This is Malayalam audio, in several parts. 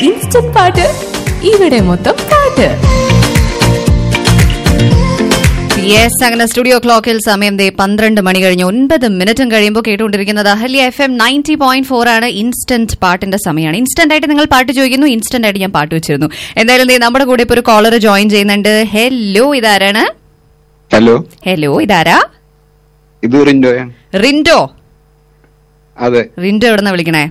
ഇൻസ്റ്റന്റ് പാട്ട് ഇവിടെ മൊത്തം പാട്ട് യെസ് അങ്ങനെ സ്റ്റുഡിയോ ക്ലോക്കിൽ സമയം ദേ പന്ത്രണ്ട് മണി കഴിഞ്ഞ് ഒൻപത് മിനിറ്റും കഴിയുമ്പോൾ കേട്ടുകൊണ്ടിരിക്കുന്നത് Ahalya F M ninety point four ആണ് ഇൻസ്റ്റന്റ് പാട്ടിന്റെ സമയമാണ് ഇൻസ്റ്റന്റ് ആയിട്ട് നിങ്ങൾ പാട്ട് ചോദിക്കുന്നു ഇൻസ്റ്റന്റ് ആയിട്ട് ഞാൻ പാട്ട് വെച്ചിരുന്നു എന്തായാലും ദേ നമ്മുടെ കൂടെ ഇപ്പോൾ ഒരു കോളർ ജോയിൻ ചെയ്യുന്നുണ്ട് ഹലോ ഇതാരാണ് ഹലോ ഹലോ ഇതാരാ ഇത് റിൻഡോയാ റിൻഡോ അതെ റിൻഡോ എവിടെ നിന്ന് വിളിക്കണേ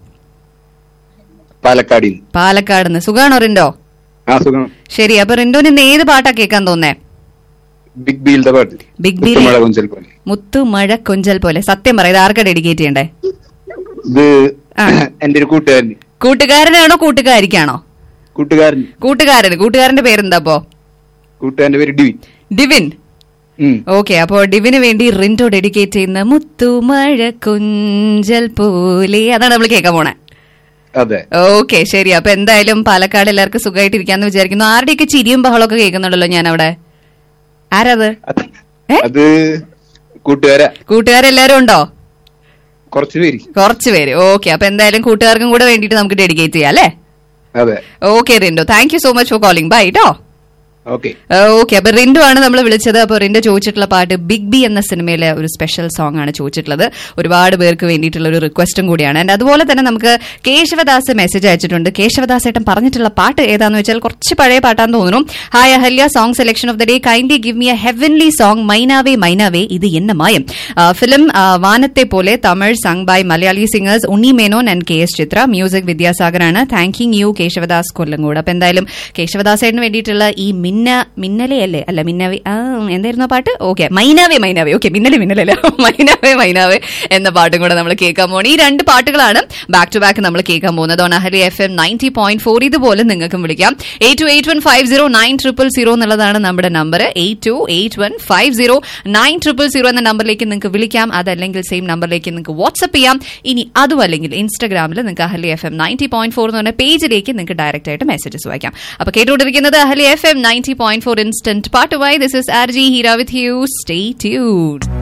പാലക്കാടിൽ നിന്ന്. പാലക്കാട് നിന്ന് സുഖാണോ റിൻഡോ ആ സുഖം ശരി അപ്പൊ റിൻഡോന് ഇന്ന് ഏത് പാട്ടാ കേൾക്കാൻ തോന്നേ ബിഗ് ബീലിന്റെ പാട്ട് ബിഗ് ബീൽ കുത്തുമഴ കൊഞ്ചൽ പോലെ മുത്തു മഴ കൊഞ്ചൽ പോലെ സത്യം പറ ഇത് ആർക്കാ ഡെഡിക്കേറ്റ് ചെയ്യണ്ടേ ഇത് ആ. എന്റെ ഒരു കൂട്ടുകാരൻ കൂട്ടുകാരനാണോ കൂട്ടുകാരിക്കാണോ കൂട്ടുകാരൻ കൂട്ടുകാരന് കൂട്ടുകാരന്റെ പേരെന്താ അപ്പോ കൂട്ടുകാരന്റെ പേര് ഡിവി ഡിവിൻ ഉം. ഓക്കെ അപ്പോ ഡിവിന് വേണ്ടി റിൻഡോ ഡെഡിക്കേറ്റ് ചെയ്യുന്ന മുത്തുമഴ കുഞ്ചൽ പോലെ അതാണ് നമ്മൾ കേൾക്കാൻ പോണേ അതെ ഓക്കെ ശരി അപ്പൊ എന്തായാലും പാലക്കാട് എല്ലാവർക്കും സുഖമായിട്ട് ഇരിക്കാന്ന് വിചാരിക്കുന്നു ആരുടെയൊക്കെ ചിരിയും ബഹളമൊക്കെ കേൾക്കുന്നുണ്ടല്ലോ ഞാൻ അവിടെ ആരത് അത് ഏ? അത് കൂട്ടുകാരാ കൂട്ടുകാരെല്ലാരും ഉണ്ടോ കുറച്ചു പേര് കുറച്ച് പേര് ഓക്കെ അപ്പൊ എന്തായാലും കൂട്ടുകാർക്കും കൂടെ വേണ്ടിയിട്ട് നമുക്ക് ഡെഡിക്കേറ്റ് ചെയ്യാം അല്ലേ അതെ okay Rindo thank you so much for calling bye കേട്ടോ ഓക്കെ ഓക്കെ അപ്പൊ റിൻഡു ആണ് നമ്മൾ വിളിച്ചത് അപ്പൊ റിൻഡു ചോദിച്ചിട്ടുള്ള പാട്ട് ബിഗ് ബി എന്ന സിനിമയിലെ ഒരു സ്പെഷ്യൽ സോങ് ആണ് ചോദിച്ചിട്ടുള്ളത് ഒരുപാട് പേർക്ക് വേണ്ടിയിട്ടുള്ള ഒരു റിക്വസ്റ്റും കൂടിയാണ് ആൻഡ് അതുപോലെ തന്നെ നമുക്ക് കേശവദാസ് മെസ്സേജ് അയച്ചിട്ടുണ്ട് കേശവദാസ് ഏട്ടൻ പറഞ്ഞിട്ടുള്ള പാട്ട് ഏതാന്ന് വെച്ചാൽ കുറച്ച് പഴയ പാട്ടാന്ന് തോന്നുന്നു hi Ahalya song selection of the day kindly give me a heavenly song മൈനാവേ മൈനാവേ ഇത് എന്ന മായം ഫിലിം വാനത്തെ പോലെ Tamil song by Malayali singers Unni Menon and K S Chithra music വിദ്യാസാഗറാണ് താങ്കിങ് യു കേശവദാസ് കൊല്ലങ്കോട് അപ്പൊ എന്തായാലും കേശവദാസേട്ടന് വേണ്ടിയിട്ടുള്ള ഈ മിന്ന മിന്നലേ അല്ലേ അല്ല മിന്നവേ ആ എന്തായിരുന്നു ആ പാട്ട് ഓക്കെ മൈനാവേ മൈനാവേ ഓക്കെ മിന്നലെ മിന്നലല്ല മൈനാവേ മൈനാവേ എന്ന പാട്ടും കൂടെ നമ്മൾ കേൾക്കാൻ പോകണം ഈ രണ്ട് പാട്ടുകളാണ് ബാക്ക് ടു ബാക്ക് നമ്മൾ കേൾക്കാൻ പോകുന്നത് ഓണഹരി F M ninety point four ഇതുപോലെ നിങ്ങൾക്കും വിളിക്കാം eight two eight one five zero nine triple zero എന്നുള്ളതാണ് നമ്മുടെ number eight two eight one five zero nine triple zero എന്ന നമ്പറിലേക്ക് നിങ്ങൾക്ക് വിളിക്കാം അതല്ലെങ്കിൽ സെയിം നമ്പറിലേക്ക് നിങ്ങൾക്ക് വാട്സ്ആപ്പ് ചെയ്യാം ഇനി അതും അല്ലെങ്കിൽ ഇൻസ്റ്റാഗ്രാമിൽ നിങ്ങൾക്ക് Ahalya F M ninety point four എന്ന് പറഞ്ഞ പേജിലേക്ക് നിങ്ങൾക്ക് ഡയറക്റ്റ് ആയിട്ട് മെസ്സേജസ് വായിക്കാം അപ്പൊ കേട്ടുകൊണ്ടിരിക്കുന്നത് Ahalya F M ninety point four instant പാട്ടുമായി this is R G Heera with you stay ട്യൂഡ്